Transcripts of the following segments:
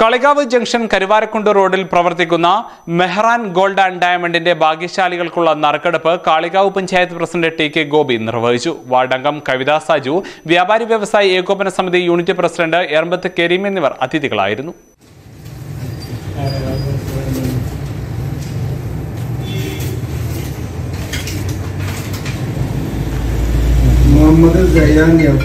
Kalikavu junction Karuvarakundu റോഡിൽ പ്രവർത്തിക്കുന്ന Mehran gold and ഡയമണ്ടിന്റെ ഭാഗ്യശാലികൾക്കുള്ള നറുക്കെടുപ്പ് Kalikavu panchayat president T K Gopi നിർവഹിച്ചു വാർഡംഗം കവിത സാജു വ്യാപാരി വ്യവസായി ഏകോപന സമിതി യൂണിറ്റ് പ്രസിഡന്റ് എറമ്പത്ത് കരീം എന്നിവർ അതിഥികളായിരുന്നു മുഹമ്മദ് സയാൻ എം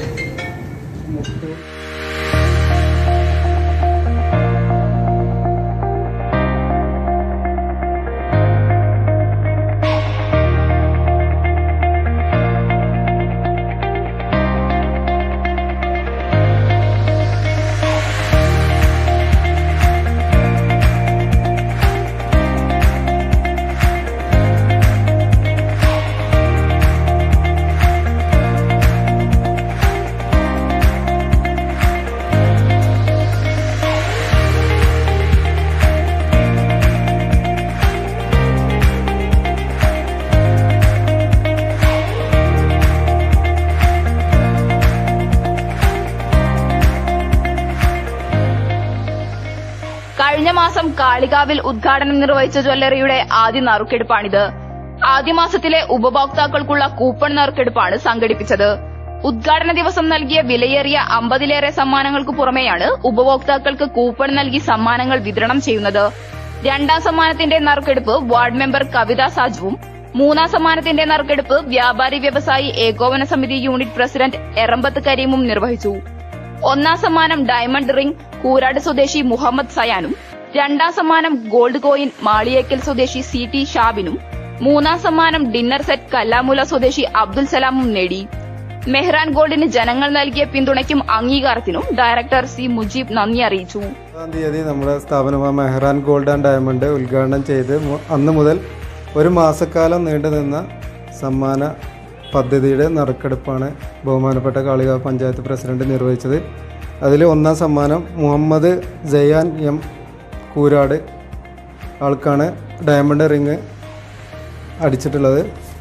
കഴിഞ്ഞ മാസം കാളികാവിൽ ഉദ്ഘാടനം നിർവഹിച്ച ജ്വല്ലറിയുടെ ആദ്യ നറുക്കെടുപ്പാണിത് ആദ്യ മാസത്തിലെ ഉപഭോക്താക്കൾക്കുള്ള കൂപ്പൺ നറുക്കെടുപ്പാണ് സംഘടിപ്പിച്ചത് ഉദ്ഘാടന ദിവസം നൽകിയ വിലയേറിയ അമ്പതിലേറെ സമ്മാനങ്ങൾക്ക് പുറമെയാണ് ഉപഭോക്താക്കൾക്ക് കൂപ്പൺ നൽകി സമ്മാനങ്ങൾ വിതരണം ചെയ്യുന്നത് രണ്ടാം സമ്മാനത്തിന്റെ നറുക്കെടുപ്പ് വാർഡ് മെമ്പർ കവിത സാജുവും മൂന്നാം സമ്മാനത്തിന്റെ നറുക്കെടുപ്പ് വ്യാപാരി വ്യവസായി ഏകോപന സമിതി യൂണിറ്റ് പ്രസിഡന്റ് എറമ്പത്ത് കരീമും നിർവഹിച്ചു ഒന്നാം സമ്മാനം ഡയമണ്ട് റിംഗ് കൂരാട് സ്വദേശി മുഹമ്മദ് സയാനും രണ്ടാം സമ്മാനം ഗോൾഡ് കോയിൻ മാളിയേക്കൽ സ്വദേശി സി ടി ഷാബിനും മൂന്നാം സമ്മാനം ഡിന്നർ സെറ്റ് കല്ലാമുല സ്വദേശി അബ്ദുൽ സലാമും നേടി മെഹ്റാൻ ഗോൾഡിന് ജനങ്ങൾ നൽകിയ പിന്തുണയ്ക്കും അംഗീകാരത്തിനും ഡയറക്ടർ സി മുജീബ് നന്ദി അറിയിച്ചു ഒന്നാം തീയതി നമ്മുടെ സ്ഥാപനമായ മെഹ്റാൻ ഗോൾഡ് ആൻഡ് ഡയമണ്ട് ഉദ്ഘാടനം ചെയ്ത് മു- അന്ന് മുതൽ ഒരു മാസക്കാലം നീണ്ടുനിന്ന സമ്മാന പദ്ധതിയുടെ നറുക്കെടുപ്പാണ് ബഹുമാനപ്പെട്ട കാളികാവ് പഞ്ചായത്ത് പ്രസിഡന്റ് നിർവഹിച്ചത് അതിൽ ഒന്നാം സമ്മാനം മുഹമ്മദ് ജയാൻ എം കൂരാട് ആൾക്കാണ് ഡയമണ്ട് റിങ് അടിച്ചിട്ടുള്ളത്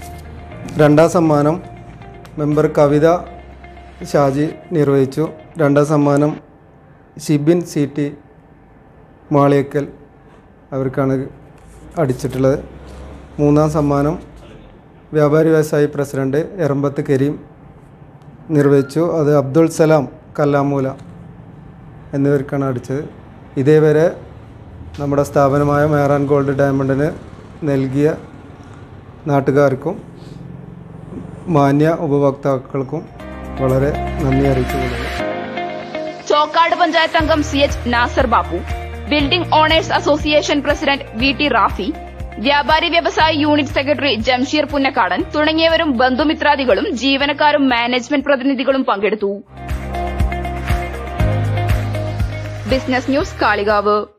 രണ്ടാം സമ്മാനം മെമ്പർ കവിത ഷാജി നിർവഹിച്ചു രണ്ടാം സമ്മാനം ഷിബിൻ സി ടി മാളിയക്കൽ അവർക്കാണ് അടിച്ചിട്ടുള്ളത് മൂന്നാം സമ്മാനം വ്യാപാരി വ്യവസായി പ്രസിഡന്റ് എറമ്പത്ത് കരീം നിർവഹിച്ചു അത് അബ്ദുൾ സലാം കല്ലാമൂല എന്നിവർക്കാണ് അടിച്ചത് ഇതേവരെ നമ്മുടെ സ്ഥാപനമായ മേറാൻ ഗോൾഡ് ഡയമണ്ടിന് നൽകിയ നാട്ടുകാർക്കും മാന്യ ഉപഭോക്താക്കൾക്കും വളരെ നന്ദി അറിയിച്ചുകൊള്ളുന്നു ചോക്കാട് പഞ്ചായത്ത് അംഗം C H Nasar Bappu building owners association president V T Rafi വ്യാപാരി വ്യവസായി യൂണിറ്റ് സെക്രട്ടറി ജംഷീർ പുന്നക്കാടൻ തുടങ്ങിയവരും ബന്ധുമിത്രാദികളും ജീവനക്കാരും മാനേജ്മെന്റ് പ്രതിനിധികളും പങ്കെടുത്തു ബിസിനസ് ന്യൂസ് കാളികാവ്